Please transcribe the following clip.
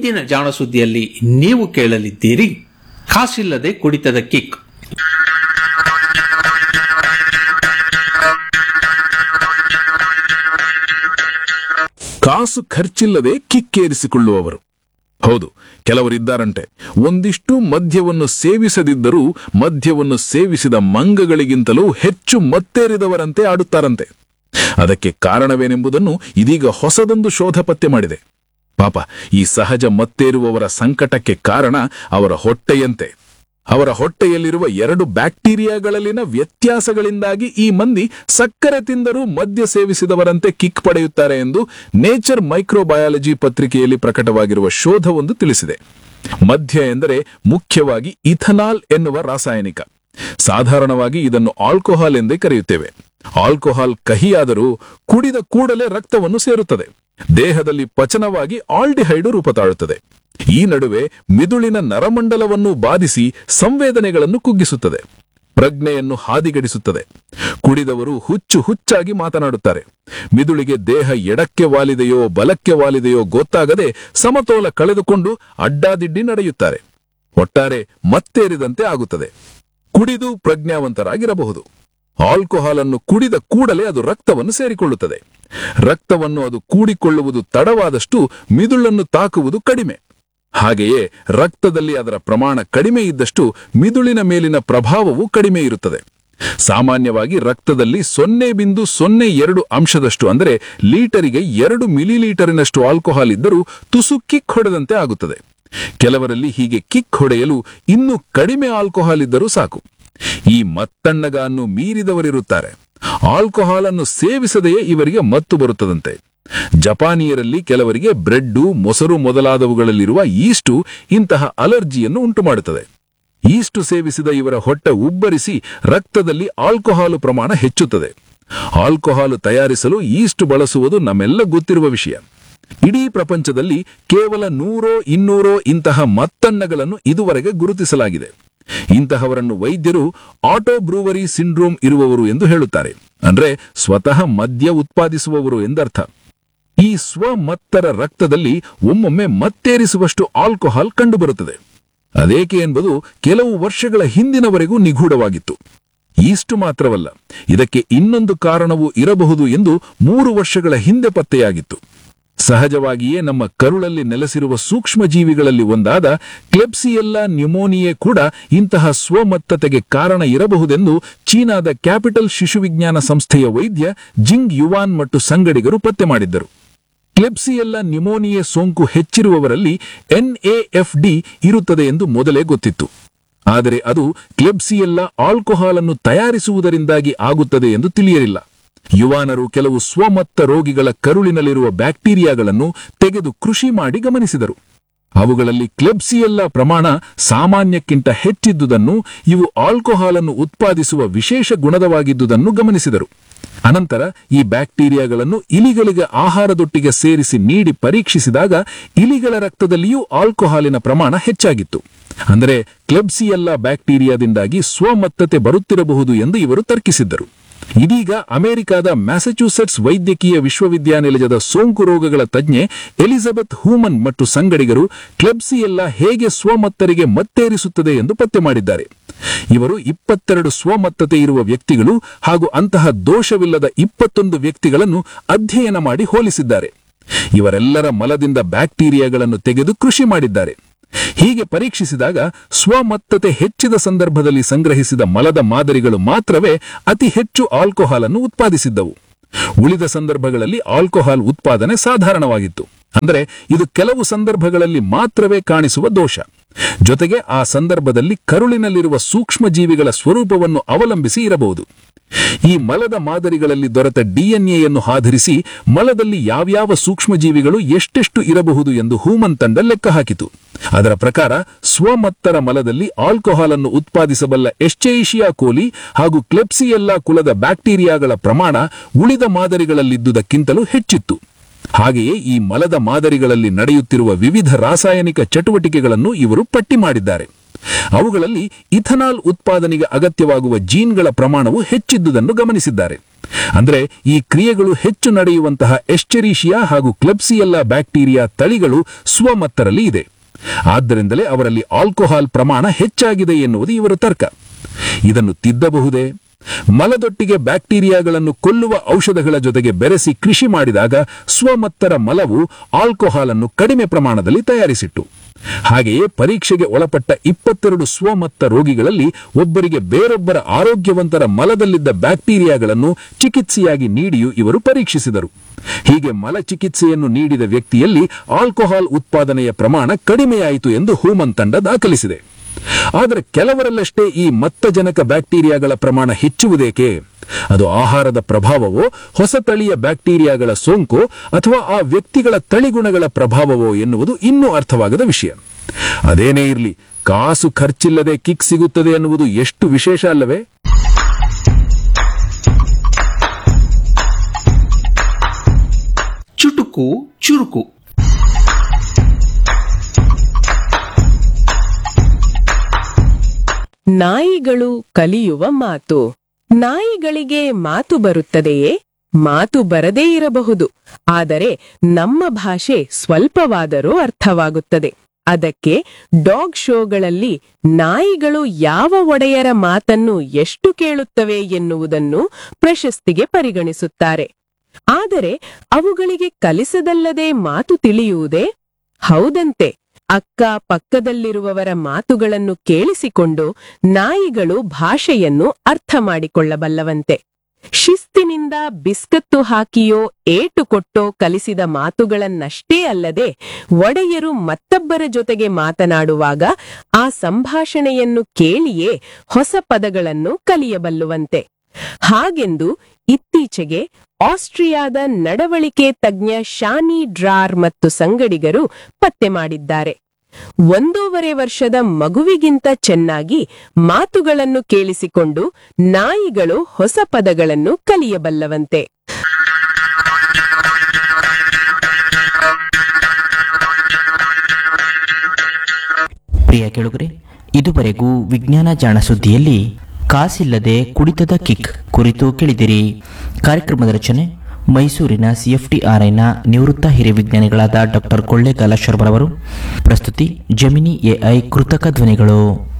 ಇಂದಿನ ಜಾಣ ಸುದ್ದಿಯಲ್ಲಿ ನೀವು ಕೇಳಲಿದ್ದೀರಿ ಕಾಸಿಲ್ಲದೆ ಕುಡಿತದ ಕಿಕ್ ಕಾಸು ಖರ್ಚಿಲ್ಲದೆ ಕಿಕ್ಕೇರಿಸಿಕೊಳ್ಳುವವರು ಹೌದು ಕೆಲವರಿದ್ದಾರಂತೆ ಒಂದಿಷ್ಟು ಮದ್ಯವನ್ನು ಸೇವಿಸದಿದ್ದರೂ ಮದ್ಯವನ್ನು ಸೇವಿಸಿದ ಮಂಗಗಳಿಗಿಂತಲೂ ಹೆಚ್ಚು ಮತ್ತೇರಿದವರಂತೆ ಆಡುತ್ತಾರಂತೆ ಅದಕ್ಕೆ ಕಾರಣವೇನೆಂಬುದನ್ನು ಇದೀಗ ಹೊಸದೊಂದು ಶೋಧ ಪತ್ತೆ ಮಾಡಿದೆ ಪಾಪ ಈ ಸಹಜ ಮತ್ತೇರುವವರ ಸಂಕಟಕ್ಕೆ ಕಾರಣ ಅವರ ಹೊಟ್ಟೆಯಂತೆ ಅವರ ಹೊಟ್ಟೆಯಲ್ಲಿರುವ ಎರಡು ಬ್ಯಾಕ್ಟೀರಿಯಾಗಳಲ್ಲಿನ ವ್ಯತ್ಯಾಸಗಳಿಂದಾಗಿ ಈ ಮಂದಿ ಸಕ್ಕರೆ ತಿಂದರೂ ಮದ್ಯ ಸೇವಿಸಿದವರಂತೆ ಕಿಕ್ ಪಡೆಯುತ್ತಾರೆ ಎಂದು ನೇಚರ್ ಮೈಕ್ರೋಬಯಾಲಜಿ ಪತ್ರಿಕೆಯಲ್ಲಿ ಪ್ರಕಟವಾಗಿರುವ ಶೋಧವೊಂದು ತಿಳಿಸಿದೆ ಮದ್ಯ ಎಂದರೆ ಮುಖ್ಯವಾಗಿ ಇಥನಾಲ್ ಎನ್ನುವ ರಾಸಾಯನಿಕ ಸಾಧಾರಣವಾಗಿ ಇದನ್ನು ಆಲ್ಕೋಹಾಲ್ ಎಂದೇ ಕರೆಯುತ್ತೇವೆ ಆಲ್ಕೋಹಾಲ್ ಕಹಿಯಾದರೂ ಕುಡಿದ ಕೂಡಲೇ ರಕ್ತವನ್ನು ಸೇರುತ್ತದೆ ದೇಹದಲ್ಲಿ ಪಚನವಾಗಿ ಆಲ್ಡಿಹೈಡು ರೂಪ ತಾಳುತ್ತದೆ ಈ ನಡುವೆ ಮಿದುಳಿನ ನರಮಂಡಲವನ್ನು ಬಾಧಿಸಿ ಸಂವೇದನೆಗಳನ್ನು ಕುಗ್ಗಿಸುತ್ತದೆ ಪ್ರಜ್ಞೆಯನ್ನು ಹಾದಿಗಡಿಸುತ್ತದೆ ಕುಡಿದವರು ಹುಚ್ಚು ಹುಚ್ಚಾಗಿ ಮಾತನಾಡುತ್ತಾರೆ ಮಿದುಳಿಗೆ ದೇಹ ಎಡಕ್ಕೆ ವಾಲಿದೆಯೋ ಬಲಕ್ಕೆ ವಾಲಿದೆಯೋ ಗೊತ್ತಾಗದೆ ಸಮತೋಲ ಕಳೆದುಕೊಂಡು ಅಡ್ಡಾದಿಡ್ಡಿ ನಡೆಯುತ್ತಾರೆ ಒಟ್ಟಾರೆ ಮತ್ತೇರಿದಂತೆ ಆಗುತ್ತದೆ ಕುಡಿದು ಪ್ರಜ್ಞಾವಂತರಾಗಿರಬಹುದು ಆಲ್ಕೋಹಾಲ್ ಅನ್ನು ಕುಡಿದ ಕೂಡಲೇ ಅದು ರಕ್ತವನ್ನು ಸೇರಿಕೊಳ್ಳುತ್ತದೆ ರಕ್ತವನ್ನು ಅದು ಕೂಡಿಕೊಳ್ಳುವುದು ತಡವಾದಷ್ಟು ಮಿದುಳನ್ನು ತಾಕುವುದು ಕಡಿಮೆ ಹಾಗೆಯೇ ರಕ್ತದಲ್ಲಿ ಅದರ ಪ್ರಮಾಣ ಕಡಿಮೆ ಇದ್ದಷ್ಟು ಮಿದುಳಿನ ಮೇಲಿನ ಪ್ರಭಾವವು ಕಡಿಮೆ ಇರುತ್ತದೆ ಸಾಮಾನ್ಯವಾಗಿ ರಕ್ತದಲ್ಲಿ ಸೊನ್ನೆ ಬಿಂದು ಸೊನ್ನೆ ಎರಡು ಅಂಶದಷ್ಟು ಅಂದರೆ ಲೀಟರಿಗೆ ಎರಡು ಮಿಲಿಲೀಟರಿನಷ್ಟು ಆಲ್ಕೋಹಾಲ್ ಇದ್ದರೂ ತುಸು ಕಿಕ್ ಹೊಡೆದಂತೆ ಆಗುತ್ತದೆ ಕೆಲವರಲ್ಲಿ ಹೀಗೆ ಕಿಕ್ ಹೊಡೆಯಲು ಇನ್ನೂ ಕಡಿಮೆ ಆಲ್ಕೋಹಾಲ್ ಇದ್ದರೂ ಸಾಕು ಈ ಮತ್ತಣ್ಣಗ ಅನ್ನು ಮೀರಿದವರಿರುತ್ತಾರೆ ಆಲ್ಕೋಹಾಲ್ ಅನ್ನು ಸೇವಿಸದೆಯೇ ಇವರಿಗೆ ಮತ್ತು ಬರುತ್ತದಂತೆ ಜಪಾನಿಯರಲ್ಲಿ ಕೆಲವರಿಗೆ ಬ್ರೆಡ್ಡು ಮೊಸರು ಮೊದಲಾದವುಗಳಲ್ಲಿರುವ ಈಸ್ಟು ಇಂತಹ ಅಲರ್ಜಿಯನ್ನು ಉಂಟುಮಾಡುತ್ತದೆ ಈಸ್ಟು ಸೇವಿಸಿದ ಇವರ ಹೊಟ್ಟೆ ಉಬ್ಬರಿಸಿ ರಕ್ತದಲ್ಲಿ ಆಲ್ಕೋಹಾಲು ಪ್ರಮಾಣ ಹೆಚ್ಚುತ್ತದೆ ಆಲ್ಕೋಹಾಲು ತಯಾರಿಸಲು ಈಸ್ಟ್ ಬಳಸುವುದು ನಮ್ಮೆಲ್ಲ ಗೊತ್ತಿರುವ ವಿಷಯ ಇಡೀ ಪ್ರಪಂಚದಲ್ಲಿ ಕೇವಲ ನೂರೋ ಇನ್ನೂರೋ ಇಂತಹ ಮತ್ತಣ್ಣಗಳನ್ನು ಇದುವರೆಗೆ ಗುರುತಿಸಲಾಗಿದೆ ಇಂತಹವರನ್ನು ವೈದ್ಯರು ಆಟೋ ಬ್ರೂವರಿ ಸಿಂಡ್ರೋಮ್ ಇರುವವರು ಎಂದು ಹೇಳುತ್ತಾರೆ ಅಂದ್ರೆ ಸ್ವತಃ ಮದ್ಯ ಉತ್ಪಾದಿಸುವವರು ಎಂದರ್ಥ ಈ ಸ್ವಮತ್ತರ ರಕ್ತದಲ್ಲಿ ಒಮ್ಮೊಮ್ಮೆ ಮತ್ತೇರಿಸುವಷ್ಟು ಆಲ್ಕೋಹಾಲ್ ಕಂಡುಬರುತ್ತದೆ ಅದೇಕೆ ಎಂಬುದು ಕೆಲವು ವರ್ಷಗಳ ಹಿಂದಿನವರೆಗೂ ನಿಗೂಢವಾಗಿತ್ತು ಇಷ್ಟು ಮಾತ್ರವಲ್ಲ ಇದಕ್ಕೆ ಇನ್ನೊಂದು ಕಾರಣವೂ ಇರಬಹುದು ಎಂದು ಮೂರು ವರ್ಷಗಳ ಹಿಂದೆ ಪತ್ತೆಯಾಗಿತ್ತು ಸಹಜವಾಗಿಯೇ ನಮ್ಮ ಕರುಳಲ್ಲಿ ನೆಲೆಸಿರುವ ಸೂಕ್ಷ್ಮ ಜೀವಿಗಳಲ್ಲಿ ಒಂದಾದ ಕ್ಲೆಪ್ಸಿಯೆಲ್ಲಾ ನ್ಯುಮೋನಿಯೆ ಕೂಡ ಇಂತಹ ಸ್ವಮತ್ತತೆಗೆ ಕಾರಣ ಇರಬಹುದೆಂದು ಚೀನಾದ ಕ್ಯಾಪಿಟಲ್ ಶಿಶುವಿಜ್ಞಾನ ಸಂಸ್ಥೆಯ ವೈದ್ಯ ಜಿಂಗ್ ಯುವಾನ್ ಮತ್ತು ಸಂಗಡಿಗರು ಪತ್ತೆ ಮಾಡಿದ್ದರು ಕ್ಲೆಪ್ಸಿಯೆಲ್ಲಾ ನ್ಯುಮೋನಿಯೆ ಸೋಂಕು ಹೆಚ್ಚಿರುವವರಲ್ಲಿ ಎನ್ಎಎಫ್ಡಿ ಇರುತ್ತದೆ ಎಂದು ಮೊದಲೇ ಗೊತ್ತಿತ್ತು ಆದರೆ ಅದು ಕ್ಲೆಬ್ಸಿಯೆಲ್ಲಾ ಆಲ್ಕೋಹಾಲ್ ಅನ್ನು ತಯಾರಿಸುವುದರಿಂದಾಗಿ ಆಗುತ್ತದೆ ಎಂದು ತಿಳಿಯಲಿಲ್ಲ ಯುವಾನರು ಕೆಲವು ಸ್ವಮತ್ತ ರೋಗಿಗಳ ಕರುಳಿನಲ್ಲಿರುವ ಬ್ಯಾಕ್ಟೀರಿಯಾಗಳನ್ನು ತೆಗೆದು ಕೃಷಿ ಮಾಡಿ ಗಮನಿಸಿದರು ಅವುಗಳಲ್ಲಿ ಕ್ಲೆಬ್ಸಿಯೆಲ್ಲಾ ಪ್ರಮಾಣ ಸಾಮಾನ್ಯಕ್ಕಿಂತ ಹೆಚ್ಚಿದ್ದುದನ್ನು ಇವು ಆಲ್ಕೋಹಾಲ್ ಅನ್ನು ಉತ್ಪಾದಿಸುವ ವಿಶೇಷ ಗುಣದವಾಗಿದ್ದುದನ್ನು ಗಮನಿಸಿದರು ಅನಂತರ ಈ ಬ್ಯಾಕ್ಟೀರಿಯಾಗಳನ್ನು ಇಲಿಗಳಿಗೆ ಆಹಾರದೊಟ್ಟಿಗೆ ಸೇರಿಸಿ ನೀಡಿ ಪರೀಕ್ಷಿಸಿದಾಗ ಇಲಿಗಳ ರಕ್ತದಲ್ಲಿಯೂ ಆಲ್ಕೋಹಾಲಿನ ಪ್ರಮಾಣ ಹೆಚ್ಚಾಗಿತ್ತು ಅಂದರೆ ಕ್ಲೆಬ್ಸಿಯೆಲ್ಲಾ ಬ್ಯಾಕ್ಟೀರಿಯಾದಿಂದಾಗಿ ಸ್ವಮತ್ತತೆ ಬರುತ್ತಿರಬಹುದು ಎಂದು ಇವರು ತರ್ಕಿಸಿದ್ದರು ಇದೀಗ ಅಮೆರಿಕದ ಮ್ಯಾಸಚ್ಯೂಸೆಟ್ಸ್ ವೈದ್ಯಕೀಯ ವಿಶ್ವವಿದ್ಯಾನಿಲಯದ ಸೋಂಕು ರೋಗಗಳ ತಜ್ಞೆ ಎಲಿಜಬೆತ್ ಹೂಮನ್ ಮತ್ತು ಸಂಗಡಿಗರು ಕ್ಲೆಬ್ಸಿಯೆಲ್ಲಾ ಹೇಗೆ ಸ್ವಮತ್ತರಿಗೆ ಮತ್ತೇರಿಸುತ್ತದೆ ಎಂದು ಪತ್ತೆ ಮಾಡಿದ್ದಾರೆ ಇವರು ಇಪ್ಪತ್ತೆರಡು ಸ್ವಮತ್ತತೆ ಇರುವ ವ್ಯಕ್ತಿಗಳು ಹಾಗೂ ಅಂತಹ ದೋಷವಿಲ್ಲದ ಇಪ್ಪತ್ತೊಂದು ವ್ಯಕ್ತಿಗಳನ್ನು ಅಧ್ಯಯನ ಮಾಡಿ ಹೋಲಿಸಿದ್ದಾರೆ ಇವರೆಲ್ಲರ ಮಲದಿಂದ ಬ್ಯಾಕ್ಟೀರಿಯಾಗಳನ್ನು ತೆಗೆದು ಕೃಷಿ ಮಾಡಿದ್ದಾರೆ ಹೀಗೆ ಪರೀಕ್ಷಿಸಿದಾಗ ಸ್ವಮತ್ತತೆ ಹೆಚ್ಚಿದ ಸಂದರ್ಭದಲ್ಲಿ ಸಂಗ್ರಹಿಸಿದ ಮಲದ ಮಾದರಿಗಳು ಮಾತ್ರವೇ ಅತಿ ಹೆಚ್ಚು ಆಲ್ಕೋಹಾಲ್ ಅನ್ನು ಉತ್ಪಾದಿಸಿದ್ದವು ಉಳಿದ ಸಂದರ್ಭಗಳಲ್ಲಿ ಆಲ್ಕೋಹಾಲ್ ಉತ್ಪಾದನೆ ಸಾಧಾರಣವಾಗಿತ್ತು ಅಂದರೆ ಇದು ಕೆಲವು ಸಂದರ್ಭಗಳಲ್ಲಿ ಮಾತ್ರವೇ ಕಾಣಿಸುವ ದೋಷ ಜೊತೆಗೆ ಆ ಸಂದರ್ಭದಲ್ಲಿ ಕರುಳಿನಲ್ಲಿರುವ ಸೂಕ್ಷ್ಮ ಜೀವಿಗಳ ಸ್ವರೂಪವನ್ನು ಅವಲಂಬಿಸಿ ಇರಬಹುದು ಈ ಮಲದ ಮಾದರಿಗಳಲ್ಲಿ ದೊರೆತ ಡಿಎನ್ಎಯನ್ನು ಆಧರಿಸಿ ಮಲದಲ್ಲಿ ಯಾವ್ಯಾವ ಸೂಕ್ಷ್ಮಜೀವಿಗಳು ಎಷ್ಟೆಷ್ಟು ಇರಬಹುದು ಎಂದು ಹೂಮನ್ ತಂಡ ಲೆಕ್ಕ ಹಾಕಿತು ಅದರ ಪ್ರಕಾರ ಸ್ವಮತ್ತರ ಮಲದಲ್ಲಿ ಆಲ್ಕೋಹಾಲ್ ಅನ್ನು ಉತ್ಪಾದಿಸಬಲ್ಲ ಎಸ್ಚೇಷಿಯಾ ಕೋಲಿ ಹಾಗೂ ಕ್ಲೆಪ್ಸಿಯೆಲ್ಲಾ ಕುಲದ ಬ್ಯಾಕ್ಟೀರಿಯಾಗಳ ಪ್ರಮಾಣ ಉಳಿದ ಮಾದರಿಗಳಲ್ಲಿದ್ದುದಕ್ಕಿಂತಲೂ ಹೆಚ್ಚಿತ್ತು ಹಾಗೆಯೇ ಈ ಮಲದ ಮಾದರಿಗಳಲ್ಲಿ ನಡೆಯುತ್ತಿರುವ ವಿವಿಧ ರಾಸಾಯನಿಕ ಚಟುವಟಿಕೆಗಳನ್ನು ಇವರು ಪಟ್ಟಿ ಮಾಡಿದ್ದಾರೆ ಅವುಗಳಲ್ಲಿ ಇಥನಾಲ್ ಉತ್ಪಾದನೆಗೆ ಅಗತ್ಯವಾಗುವ ಜೀನ್ಗಳ ಪ್ರಮಾಣವು ಹೆಚ್ಚಿದ್ದುದನ್ನು ಗಮನಿಸಿದ್ದಾರೆ ಅಂದರೆ ಈ ಕ್ರಿಯೆಗಳು ಹೆಚ್ಚು ನಡೆಯುವಂತಹ ಎಸ್ಚೆರೀಶಿಯಾ ಹಾಗೂ ಕ್ಲಬ್ಸಿಯಲ್ಲಾ ಬ್ಯಾಕ್ಟೀರಿಯಾ ತಳಿಗಳು ಸ್ವಮತ್ತರಲ್ಲಿ ಇದೆ ಆದ್ದರಿಂದಲೇ ಅವರಲ್ಲಿ ಆಲ್ಕೋಹಾಲ್ ಪ್ರಮಾಣ ಹೆಚ್ಚಾಗಿದೆ ಎನ್ನುವುದು ಇವರ ತರ್ಕ ಇದನ್ನು ತಿದ್ದಬಹುದೇ ಮಲದೊಟ್ಟಿಗೆ ಬ್ಯಾಕ್ಟೀರಿಯಾಗಳನ್ನು ಕೊಲ್ಲುವ ಔಷಧಗಳ ಜೊತೆಗೆ ಬೆರೆಸಿ ಕೃಷಿ ಮಾಡಿದಾಗ ಸ್ವಮತ್ತರ ಮಲವು ಆಲ್ಕೋಹಾಲ್ ಅನ್ನು ಕಡಿಮೆ ಪ್ರಮಾಣದಲ್ಲಿ ತಯಾರಿಸಿಟ್ಟು ಹಾಗೆಯೇ ಪರೀಕ್ಷೆಗೆ ಒಳಪಟ್ಟ ಇಪ್ಪತ್ತೆರಡು ಸ್ವಮತ್ತ ರೋಗಿಗಳಲ್ಲಿ ಒಬ್ಬರಿಗೆ ಬೇರೊಬ್ಬರ ಆರೋಗ್ಯವಂತರ ಮಲದಲ್ಲಿದ್ದ ಬ್ಯಾಕ್ಟೀರಿಯಾಗಳನ್ನು ಚಿಕಿತ್ಸೆಯಾಗಿ ನೀಡಿಯೂ ಇವರು ಪರೀಕ್ಷಿಸಿದರು ಹೀಗೆ ಮಲ ಚಿಕಿತ್ಸೆಯನ್ನು ನೀಡಿದ ವ್ಯಕ್ತಿಯಲ್ಲಿ ಆಲ್ಕೋಹಾಲ್ ಉತ್ಪಾದನೆಯ ಪ್ರಮಾಣ ಕಡಿಮೆಯಾಯಿತು ಎಂದು ಹೂಮನ್ ತಂಡ ದಾಖಲಿಸಿದೆ ಆದರೆ ಕೆಲವರಲ್ಲಷ್ಟೇ ಈ ಮತ್ತಜನಕ ಬ್ಯಾಕ್ಟೀರಿಯಾಗಳ ಪ್ರಮಾಣ ಹೆಚ್ಚುವುದೇಕೆ ಅದು ಆಹಾರದ ಪ್ರಭಾವವೋ ಹೊಸ ತಳಿಯ ಬ್ಯಾಕ್ಟೀರಿಯಾಗಳ ಸೋಂಕು ಅಥವಾ ಆ ವ್ಯಕ್ತಿಗಳ ತಳಿಗುಣಗಳ ಪ್ರಭಾವವೋ ಎನ್ನುವುದು ಇನ್ನೂ ಅರ್ಥವಾಗದ ವಿಷಯ ಅದೇನೇ ಇರಲಿ ಕಾಸು ಖರ್ಚಿಲ್ಲದೆ ಕಿಕ್ ಸಿಗುತ್ತದೆ ಎನ್ನುವುದು ಎಷ್ಟು ವಿಶೇಷ ಅಲ್ಲವೇ ಚುಟುಕು ಚುರುಕು ನಾಯಿಗಳು ಕಲಿಯುವ ಮಾತು ನಾಯಿಗಳಿಗೆ ಮಾತು ಬರುತ್ತದೆಯೇ ಮಾತು ಬರದೇ ಇರಬಹುದು ಆದರೆ ನಮ್ಮ ಭಾಷೆ ಸ್ವಲ್ಪವಾದರೂ ಅರ್ಥವಾಗುತ್ತದೆ ಅದಕ್ಕೆ ಡಾಗ್ ಶೋಗಳಲ್ಲಿ ನಾಯಿಗಳು ಯಾವ ಒಡೆಯರ ಮಾತನ್ನು ಎಷ್ಟು ಕೇಳುತ್ತವೆ ಎನ್ನುವುದನ್ನು ಪ್ರಶಸ್ತಿಗೆ ಪರಿಗಣಿಸುತ್ತಾರೆ ಆದರೆ ಅವುಗಳಿಗೆ ಕಲಿಸದಲ್ಲದೆ ಮಾತು ತಿಳಿಯುವುದೇ ಹೌದಂತೆ ಅಕ್ಕ ಪಕ್ಕದಲ್ಲಿರುವವರ ಮಾತುಗಳನ್ನು ಕೇಳಿಸಿಕೊಂಡು ನಾಯಿಗಳು ಭಾಷೆಯನ್ನು ಅರ್ಥ ಮಾಡಿಕೊಳ್ಳಬಲ್ಲವಂತೆ ಶಿಸ್ತಿನಿಂದ ಬಿಸ್ಕತ್ತು ಹಾಕಿಯೋ ಏಟು ಕೊಟ್ಟೋ ಕಲಿಸಿದ ಮಾತುಗಳನ್ನಷ್ಟೇ ಅಲ್ಲದೆ ಒಡೆಯರು ಮತ್ತೊಬ್ಬರ ಜೊತೆಗೆ ಮಾತನಾಡುವಾಗ ಆ ಸಂಭಾಷಣೆಯನ್ನು ಕೇಳಿಯೇ ಹೊಸ ಪದಗಳನ್ನು ಕಲಿಯಬಲ್ಲುವಂತೆ ಹಾಗೆಂದು ಇತ್ತೀಚೆಗೆ ಆಸ್ಟ್ರಿಯಾದ ನಡವಳಿಕೆ ತಜ್ಞ ಶಾನಿ ಡ್ರಾರ್ ಮತ್ತು ಸಂಗಡಿಗರು ಪತ್ತೆ ಮಾಡಿದ್ದಾರೆ ಒಂದೂವರೆ ವರ್ಷದ ಮಗುವಿಗಿಂತ ಚೆನ್ನಾಗಿ ಮಾತುಗಳನ್ನು ಕೇಳಿಸಿಕೊಂಡು ನಾಯಿಗಳು ಹೊಸ ಪದಗಳನ್ನು ಕಲಿಯಬಲ್ಲವಂತೆ ಪ್ರಿಯ ಕೆಳುಗರೆ ಇದುವರೆಗೂ ವಿಜ್ಞಾನ ಜಾಣ ಸುದ್ದಿಯಲ್ಲಿ ಕಾಸಿಲ್ಲದೆ ಕುಡಿತದ ಕಿಕ್ ಕುರಿತು ಕೇಳಿದಿರಿ ಕಾರ್ಯಕ್ರಮದ ರಚನೆ ಮೈಸೂರಿನ ಸಿಎಫ್ಟಿಆರ್ಐನ ನಿವೃತ್ತ ಹಿರಿಯ ವಿಜ್ಞಾನಿಗಳಾದ ಡಾಕ್ಟರ್ ಕೊಳ್ಳೇಗಾಲ ಶರ್ಮರವರು ಪ್ರಸ್ತುತಿ ಜಮಿನಿ ಎಐ ಕೃತಕ ಧ್ವನಿಗಳು